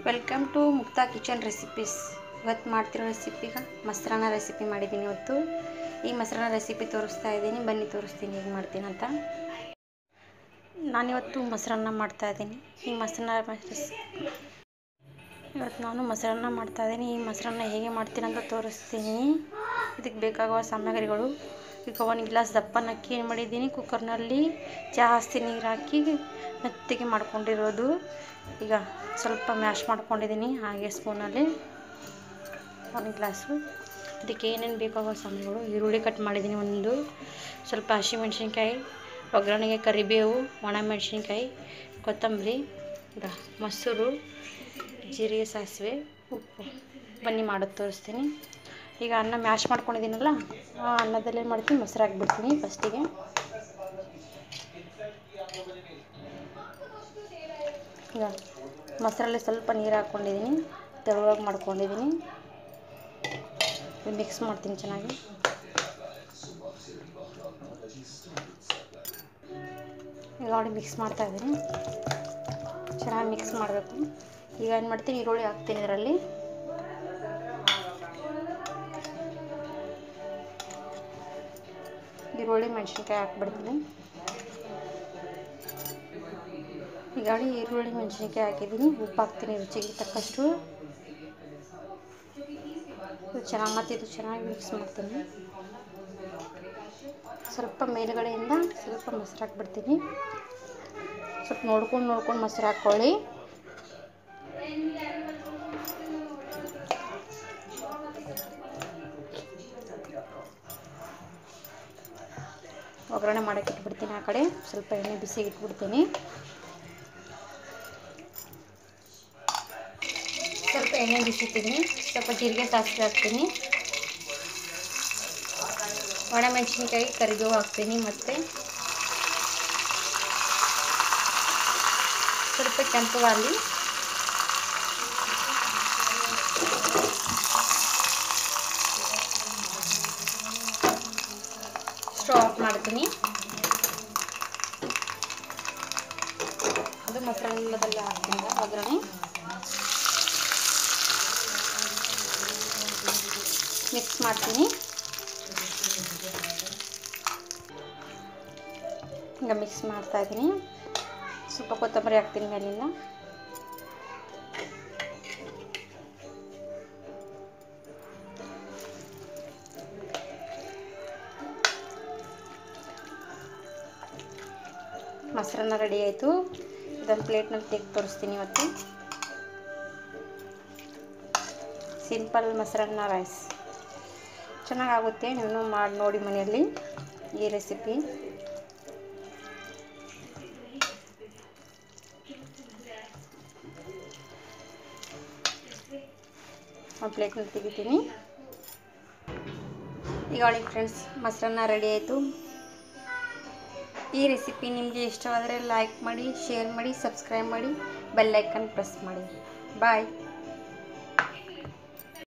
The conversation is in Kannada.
welcome to Mukta kitchen recipes ಇವತ್ತು ಮಾಡ್ತಿರೋ ರೆಸಿಪಿಗ ಮೊಸರನ್ನ ರೆಸಿಪಿ ಮಾಡಿದ್ದೀನಿ ಇವತ್ತು ಈ ಮೊಸರನ್ನ ರೆಸಿಪಿ ತೋರಿಸ್ತಾ ಇದ್ದೀನಿ ಬನ್ನಿ ತೋರಿಸ್ತೀನಿ ಹೇಗೆ ಮಾಡ್ತೀನಿ ಅಂತ ನಾನಿವತ್ತು ಮೊಸರನ್ನ ಮಾಡ್ತಾ ಇದ್ದೀನಿ ಈ ಮೊಸರನ್ನ ರೆಸ್- ಇವತ್ತು ನಾನು ಮೊಸರನ್ನ ಮಾಡ್ತಾ ಇದ್ದೀನಿ ಈ ಮೊಸರನ್ನ ಹೇಗೆ ಮಾಡ್ತೀನಿ ಅಂತ ತೋರಿಸ್ತೀನಿ ಇದಕ್ಕೆ ಬೇಕಾಗುವ ಸಾಮಗ್ರಿಗಳು ಈಗ ಒಂದು ಗ್ಲಾಸ್ ದಪ್ಪನ ಅಕ್ಕಿ ಏನು ಮಾಡಿದ್ದೀನಿ ಕುಕ್ಕರ್ನಲ್ಲಿ ಜಾಸ್ತಿ ನೀರು ಹಾಕಿ ಮೆತ್ತಗೆ ಮಾಡ್ಕೊಂಡಿರೋದು ಈಗ ಸ್ವಲ್ಪ ಮ್ಯಾಶ್ ಮಾಡ್ಕೊಂಡಿದ್ದೀನಿ ಹಾಗೆ ಸ್ಪೂನಲ್ಲಿ ಒಂದು ಗ್ಲಾಸು ಇದಕ್ಕೆ ಏನೇನು ಬೇಕಾಗೋ ಸಾಮಗ್ರಿಗಳು ಈರುಳ್ಳಿ ಕಟ್ ಮಾಡಿದ್ದೀನಿ ಒಂದು ಸ್ವಲ್ಪ ಹಸಿಮೆಣ್ಸಿನ್ಕಾಯಿ ಒಗ್ಗರಣೆಗೆ ಕರಿಬೇವು ಒಣಮೆಣ್ಸಿನ್ಕಾಯಿ ಕೊತ್ತಂಬರಿ ಈಗ ಮೊಸರು ಜೀರಿಗೆ ಸಾಸಿವೆ ಉಪ್ಪು ಬನ್ನಿ ಮಾಡೋದು ತೋರಿಸ್ತೀನಿ ಈಗ ಅನ್ನ ಮ್ಯಾಶ್ ಮಾಡ್ಕೊಂಡಿದ್ದೀನಲ್ಲ ಆ ಅನ್ನದಲ್ಲಿ ಏನು ಮಾಡ್ತೀನಿ ಮೊಸರು ಹಾಕ್ಬಿಡ್ತೀನಿ ಫಸ್ಟಿಗೆ ಈಗ ಮೊಸರಲ್ಲಿ ಸ್ವಲ್ಪ ನೀರು ಹಾಕ್ಕೊಂಡಿದ್ದೀನಿ ತೆಳುವಾಗಿ ಮಾಡ್ಕೊಂಡಿದ್ದೀನಿ ಮಿಕ್ಸ್ ಮಾಡ್ತೀನಿ ಚೆನ್ನಾಗಿ ಈಗ ನೋಡಿ ಮಿಕ್ಸ್ ಮಾಡ್ತಾ ಇದ್ದೀನಿ ಚೆನ್ನಾಗಿ ಮಿಕ್ಸ್ ಮಾಡಬೇಕು ಈಗ ಏನು ಮಾಡ್ತೀನಿ ಈರುಳ್ಳಿ ಹಾಕ್ತೀನಿ ಇದರಲ್ಲಿ ಈರುಳ್ಳಿ ಮೆಣಸಿನ್ಕಾಯಿ ಹಾಕ್ಬಿಡ್ತೀನಿ ಈಗ ನೋಡಿ ಈರುಳ್ಳಿ ಮೆಣಸಿನ್ಕಾಯಿ ಹಾಕಿದ್ದೀನಿ ಉಪ್ಪು ಹಾಕ್ತೀನಿ ರುಚಿಗೆ ತಕ್ಕಷ್ಟು ಇದು ಚೆನ್ನಾಗಿ ಮತ್ತು ಇದು ಚೆನ್ನಾಗಿ ಮಿಕ್ಸ್ ಮಾಡ್ತೀನಿ ಸ್ವಲ್ಪ ಮೇಲುಗಡೆಯಿಂದ ಸ್ವಲ್ಪ ಮೊಸರು ಹಾಕ್ಬಿಡ್ತೀನಿ ಸ್ವಲ್ಪ ನೋಡ್ಕೊಂಡು ನೋಡ್ಕೊಂಡು ಮೊಸರು ಹಾಕ್ಕೊಳ್ಳಿ ಒಗ್ಗರಣೆ ಮಾಡೋಕ್ಕೆ ಇಟ್ಬಿಡ್ತೀನಿ ಆ ಕಡೆ ಸ್ವಲ್ಪ ಎಣ್ಣೆ ಬಿಸಿಗೆ ಇಟ್ಬಿಡ್ತೀನಿ ಸ್ವಲ್ಪ ಎಣ್ಣೆ ಬಿಸಿತೀನಿ ಸ್ವಲ್ಪ ಜೀರಿಗೆ ಸಾಸಿವೆ ಹಾಕ್ತೀನಿ ಒಣಮೆಣಸಿನ್ಕಾಯಿ ಕರಿಬೇವು ಹಾಕ್ತೀನಿ ಮತ್ತು ಸ್ವಲ್ಪ ಕೆಂಪು ಬಾಲಿ ಸ್ಟವ್ ಆಫ್ ಮಾಡ್ತೀನಿ ಅದು ಮೊಸರಲ್ಲದೆಲ್ಲ ಹಾಕ್ತೀನಿ ಒಗ್ಗರಣೆ ಮಿಕ್ಸ್ ಮಾಡ್ತೀನಿ ಈಗ ಮಿಕ್ಸ್ ಮಾಡ್ತಾ ಇದ್ದೀನಿ ಸ್ವಲ್ಪ ಕೊತ್ತಂಬರಿ ಹಾಕ್ತೀನಿ ಮೇಲಿಂದ ಮೊಸರನ್ನ ರೆಡಿ ಆಯಿತು ಇದೊಂದು ಪ್ಲೇಟ್ನಲ್ಲಿ ತೆಗೆದು ತೋರಿಸ್ತೀನಿ ಇವತ್ತು ಸಿಂಪಲ್ ಮೊಸರನ್ನ ರೈಸ್ ಚೆನ್ನಾಗಾಗುತ್ತೆ ನೀವು ಮಾಡಿ ನೋಡಿ ಮನೆಯಲ್ಲಿ ಈ ರೆಸಿಪಿ ಒಂದು ಪ್ಲೇಟ್ನಲ್ಲಿ ತೆಗಿತೀನಿ ಈಗ ನೋಡಿ ಫ್ರೆಂಡ್ಸ್ ಮೊಸರನ್ನ ರೆಡಿ ಆಯಿತು ಈ ರೆಸಿಪಿ ನಿಮಗೆ ಇಷ್ಟವಾದರೆ ಲೈಕ್ ಮಾಡಿ ಶೇರ್ ಮಾಡಿ ಸಬ್ಸ್ಕ್ರೈಬ್ ಮಾಡಿ ಬೆಲ್ ಐಕನ್ ಪ್ರೆಸ್ ಮಾಡಿ ಬಾಯ್